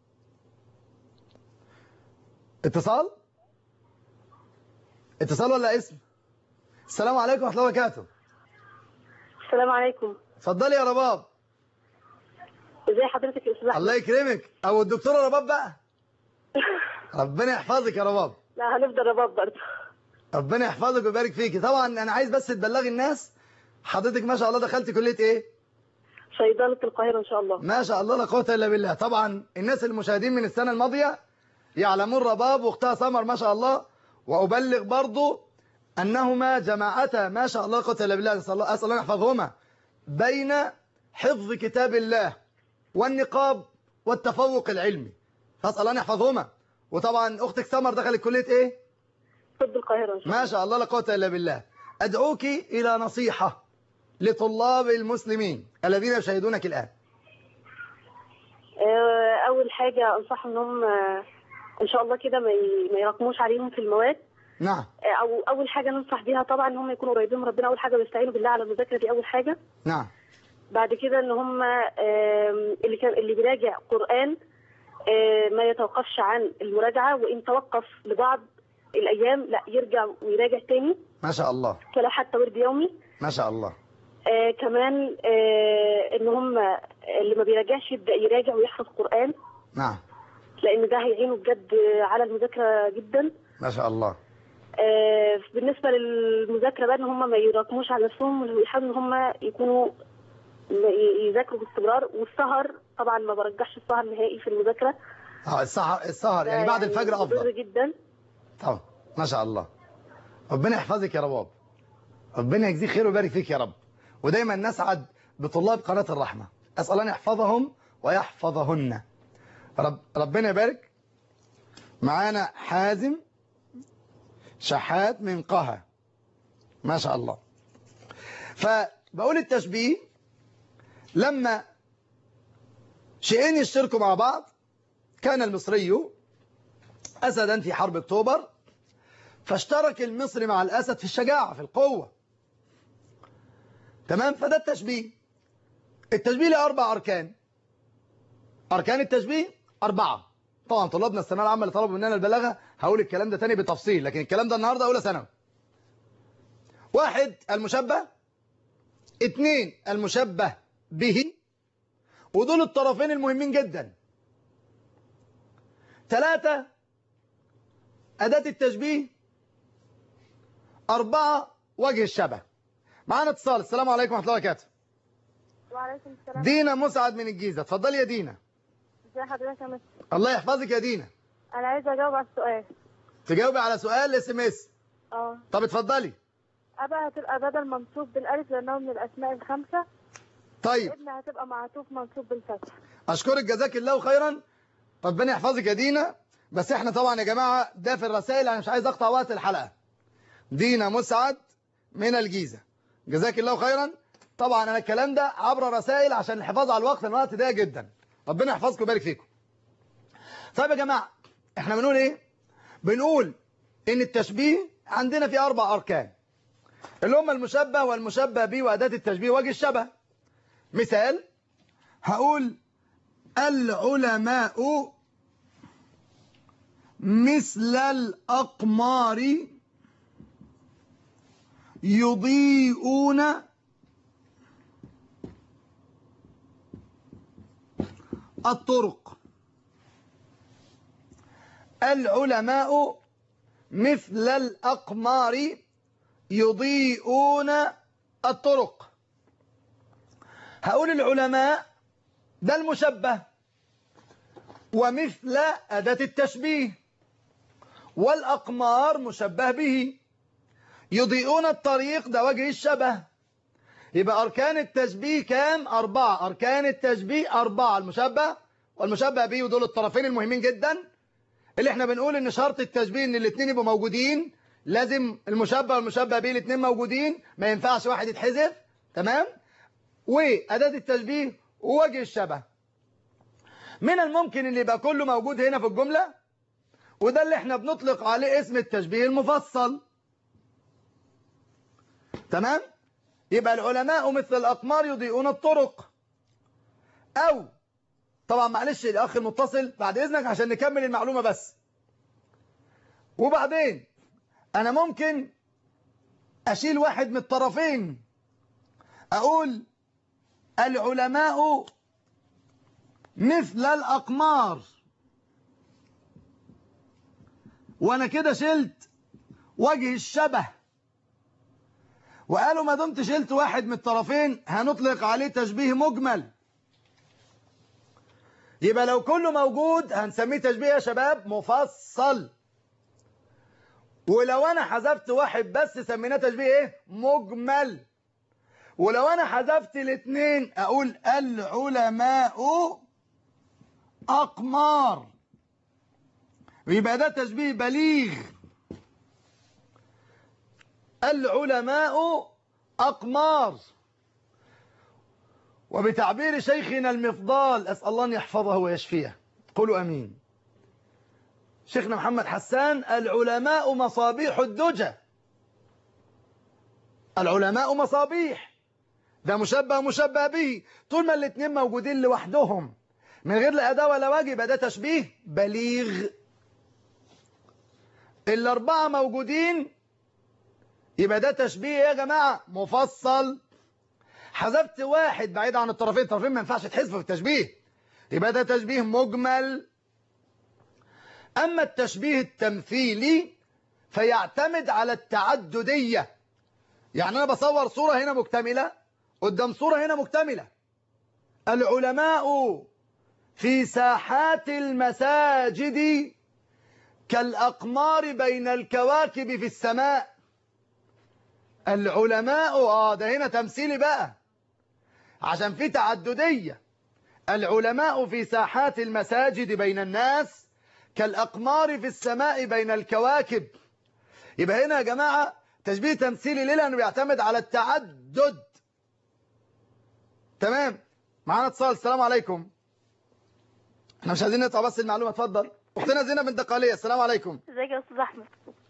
اتصال اتصال ولا اسم السلام عليكم ورحمه الله وبركاته السلام عليكم اتفضلي يا رباب ازي حضرتك يا استاذ احمد الله يكرمك او الدكتوره رباب بقى ربنا يحفظك يا رباب لا هنفضل رباب برضه ربنا يحفظك ويبارك فيكي طبعا انا عايز بس تبلغي الناس حضرتك ما شاء الله دخلت كليه ايه صيدله القاهره ان شاء الله ما شاء الله لا قوه الا بالله طبعا الناس المشاهدين من السنه الماضيه يعلمون رباب واختها سمر ما شاء الله وابلغ برضو انهما جماعتا ما شاء الله لا قوه الا بالله اسال الله اسال الله يحفظهما بين حفظ كتاب الله والنقاب والتفوق العلمي فاسال الله ان يحفظهما وطبعا اختك سمر دخلت كليه ايه طب القاهره ان شاء الله ما شاء الله لا قوه الا بالله ادعوك الى نصيحه لطلاب المسلمين الذين يشاهدونك الان آه، اول حاجه انصحهم انهم آه، ان شاء الله كده ما ي- ما يراكموش عليهم في المواد نعم آه، او اول حاجه ننصح بيها طبعا ان هم يكونوا قريبين من ربنا اول حاجه ويستعينوا بالله على المذاكره دي اول حاجه نعم بعد كده ان هم آم، اللي كان اللي بيراجع قران آه، ما يتوقفش عن المراجعه وان توقف لبعض الايام لا يرجع ويراجع تاني ما شاء الله ولو حتى ورد يومي ما شاء الله آه كمان آه ان هم اللي ما بيراجعش يبدا يراجع ويحفظ قران نعم لان ده هيعينه بجد على المذاكره جدا ما شاء الله آه بالنسبه للمذاكره بقى ان هم ما يراكموش على نفسهم ويحاولوا ان هم يكونوا ي- يذاكروا باستمرار والسهر طبعا ما برجحش السهر نهائي في المذاكره اه السهر السهر يعني بعد الفجر مضر افضل جدا طبعا ما شاء الله ربنا يحفظك يا رباب ربنا يجزيك خير ويبارك فيك يا رب ودايما نسعد بطلاب قناة الرحمة أسأل أن يحفظهم ويحفظهن رب ربنا يبارك معانا حازم شحات من قها ما شاء الله فبقول التشبيه لما شيئين يشتركوا مع بعض كان المصري أسدا في حرب أكتوبر فاشترك المصري مع الأسد في الشجاعة في القوة تمام فده التشبيه التشبيه له أربع أركان أركان التشبيه أربعة طبعا طلابنا الثانويه العامة اللي طلبوا مننا البلاغة هقول الكلام ده تاني بتفصيل لكن الكلام ده النهاردة أولى ثانوي واحد المشبه اثنين المشبه به ودول الطرفين المهمين جدا ثلاثة أداة التشبيه أربعة وجه الشبه معانا اتصال السلام عليكم ورحمة الله وبركاته وعليكم السلام دينا مسعد من الجيزة اتفضلي يا دينا ازي حضرتك يا مستر الله يحفظك يا دينا انا عايزه اجاوب على السؤال تجاوبي على سؤال اس ام اس اه طب اتفضلي ابا هتبقى بدل منصوب بالالف لانه من الاسماء الخمسه طيب ابن هتبقى معطوف منصوب بالفتح اشكرك جزاك الله خيرا ربنا يحفظك يا دينا بس احنا طبعا يا جماعة ده في الرسائل انا مش عايز اقطع وقت الحلقة دينا مسعد من الجيزة جزاك الله خيرا طبعا انا الكلام ده عبر رسائل عشان الحفاظ على الوقت لأن الوقت ضيق جدا ربنا يحفظكم ويبارك فيكم طيب يا جماعة احنا بنقول ايه بنقول ان التشبيه عندنا في اربع اركان اللي هم المشبه والمشبه به واداة التشبيه وجه الشبه مثال هقول العلماء مثل الأقمار يضيئون الطرق العلماء مثل الأقمار يضيئون الطرق هقول العلماء ده المشبه ومثل أداة التشبيه والأقمار مشبه به يضيئون الطريق ده وجه الشبه يبقى أركان التشبيه كام؟ أربعة أركان التشبيه أربعة المشبه والمشبه به ودول الطرفين المهمين جدا اللي احنا بنقول ان شرط التشبيه ان الاثنين يبقوا موجودين لازم المشبه والمشبه به الاثنين موجودين ما ينفعش واحد يتحذف تمام وأداة التشبيه ووجه الشبه من الممكن اللي يبقى كله موجود هنا في الجملة وده اللي احنا بنطلق عليه اسم التشبيه المفصل تمام يبقى العلماء مثل الأقمار يضيئون الطرق أو طبعا معلش الأخ المتصل بعد إذنك عشان نكمل المعلومة بس وبعدين أنا ممكن أشيل واحد من الطرفين أقول العلماء مثل الأقمار وأنا كده شلت وجه الشبه وقالوا ما دمت شلت واحد من الطرفين هنطلق عليه تشبيه مجمل يبقى لو كله موجود هنسميه تشبيه يا شباب مفصل ولو انا حذفت واحد بس سميناه تشبيه ايه مجمل ولو انا حذفت الاثنين اقول العلماء اقمار يبقى ده تشبيه بليغ العلماء أقمار وبتعبير شيخنا المفضال أسأل الله أن يحفظه ويشفيه قولوا أمين شيخنا محمد حسان العلماء مصابيح الدجى العلماء مصابيح ده مشبه مشبه به طول ما الاثنين موجودين لوحدهم من غير لا أداة ولا واجب ده تشبيه بليغ الأربعة موجودين يبقى ده تشبيه يا جماعة مفصل حذفت واحد بعيد عن الطرفين الطرفين ما ينفعش تحذفه في التشبيه يبقى ده تشبيه مجمل أما التشبيه التمثيلي فيعتمد على التعددية يعني أنا بصور صورة هنا مكتملة قدام صورة هنا مكتملة العلماء في ساحات المساجد كالأقمار بين الكواكب في السماء العلماء آه ده هنا تمثيلي بقى عشان في تعددية العلماء في ساحات المساجد بين الناس كالأقمار في السماء بين الكواكب يبقى هنا يا جماعة تشبيه تمثيلي ليه لأنه بيعتمد على التعدد تمام معانا اتصال السلام عليكم احنا مش عايزين نقطع بس المعلومة اتفضل اختنا زينب بنت قالية السلام عليكم ازيك يا استاذ احمد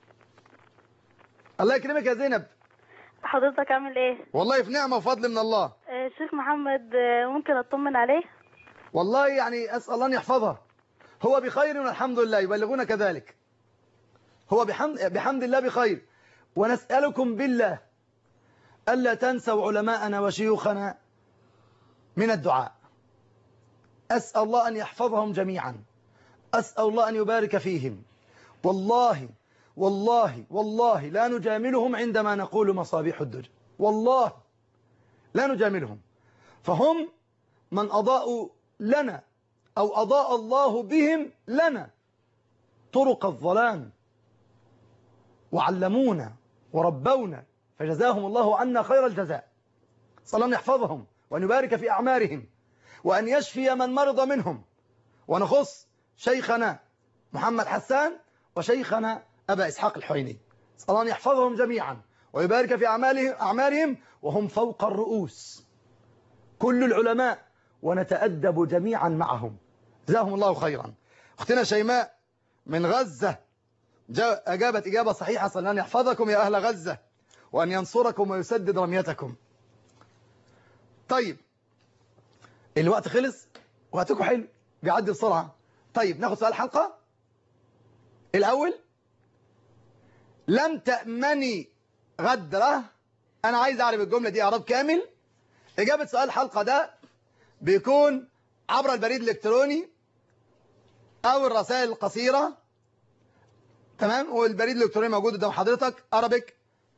الله يكرمك يا زينب حضرتك عامل ايه والله في نعمة وفضل من الله آه، الشيخ محمد آه، ممكن اطمن عليه والله يعني أسأل الله أن يحفظها هو بخير والحمد لله يبلغون كذلك هو بحمد, بحمد الله بخير ونسألكم بالله ألا تنسوا علماءنا وشيوخنا من الدعاء أسأل الله أن يحفظهم جميعا أسأل الله أن يبارك فيهم والله والله والله لا نجاملهم عندما نقول مصابيح الدجى والله لا نجاملهم فهم من أضاءوا لنا أو أضاء الله بهم لنا طرق الظلام وعلمونا وربونا فجزاهم الله عنا خير الجزاء صلى الله أن يحفظهم وأن يبارك في أعمارهم وأن يشفي من مرض منهم ونخص شيخنا محمد حسان وشيخنا أبا إسحاق الحويني صلى الله أن يحفظهم جميعا ويبارك في أعمالهم, أعمالهم وهم فوق الرؤوس كل العلماء ونتأدب جميعا معهم جزاهم الله خيرا اختنا شيماء من غزة جا- أجابت إجابة صحيحة صلى الله أن يحفظكم يا أهل غزة وأن ينصركم ويسدد رميتكم طيب الوقت خلص وقتكم حلو بيعدي بسرعة طيب ناخد سؤال حلقة الأول لم تأمني غدرة أنا عايز أعرف الجملة دي إعراب كامل إجابة سؤال الحلقة ده بيكون عبر البريد الإلكتروني أو الرسائل القصيرة تمام والبريد الإلكتروني موجود قدام حضرتك أرابيك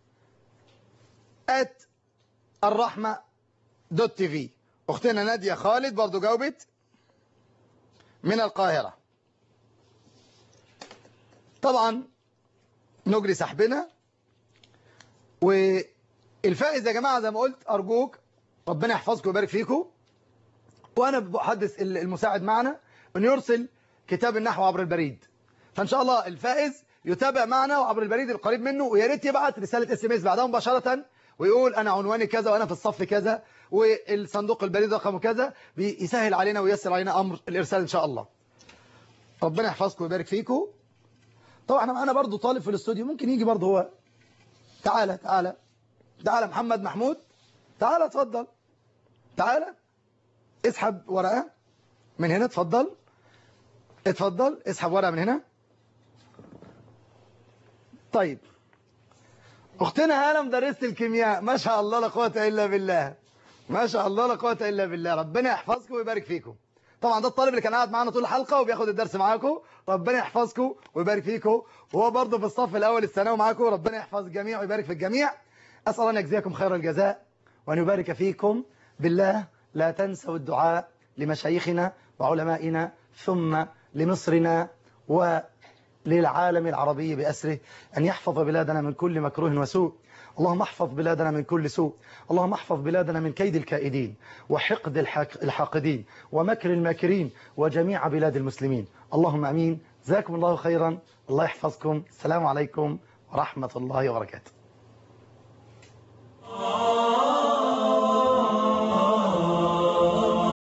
at الرحمة دوت تي في أختنا نادية خالد برضو جاوبت من القاهرة طبعا نجري سحبنا والفائز يا جماعة زي ما قلت أرجوك ربنا يحفظكم ويبارك فيكم وأنا بحدث المساعد معنا أن يرسل كتاب النحو عبر البريد فإن شاء الله الفائز يتابع معنا وعبر البريد القريب منه ويا ريت يبعت رسالة اس ام اس بعدها مباشرة ويقول أنا عنواني كذا وأنا في الصف كذا والصندوق البريد رقمه كذا بيسهل علينا ويسر علينا أمر الإرسال إن شاء الله ربنا يحفظكم ويبارك فيكم طبعا احنا معانا برضه طالب في الاستوديو ممكن يجي برضه هو تعالى تعالى تعالى محمد محمود تعالى اتفضل تعالى اسحب ورقة من هنا اتفضل اتفضل اسحب ورقة من هنا طيب اختنا هالة مدرسة الكيمياء ما شاء الله لا قوة الا بالله ما شاء الله لا قوة الا بالله ربنا يحفظكم ويبارك فيكم طبعا ده الطالب اللي كان قاعد معانا طول الحلقة وبياخد الدرس معاكم ربنا يحفظكم ويبارك فيكم وهو برضه في الصف الأول الثانوي معاكم ربنا يحفظ الجميع ويبارك في الجميع أسأل أن يجزيكم خير الجزاء وأن يبارك فيكم بالله لا تنسوا الدعاء لمشايخنا وعلمائنا ثم لمصرنا وللعالم العربي بأسره أن يحفظ بلادنا من كل مكروه وسوء اللهم احفظ بلادنا من كل سوء اللهم احفظ بلادنا من كيد الكائدين وحقد الحاق- الحاقدين ومكر الماكرين وجميع بلاد المسلمين اللهم امين جزاكم الله خيرا الله يحفظكم السلام عليكم ورحمة الله وبركاته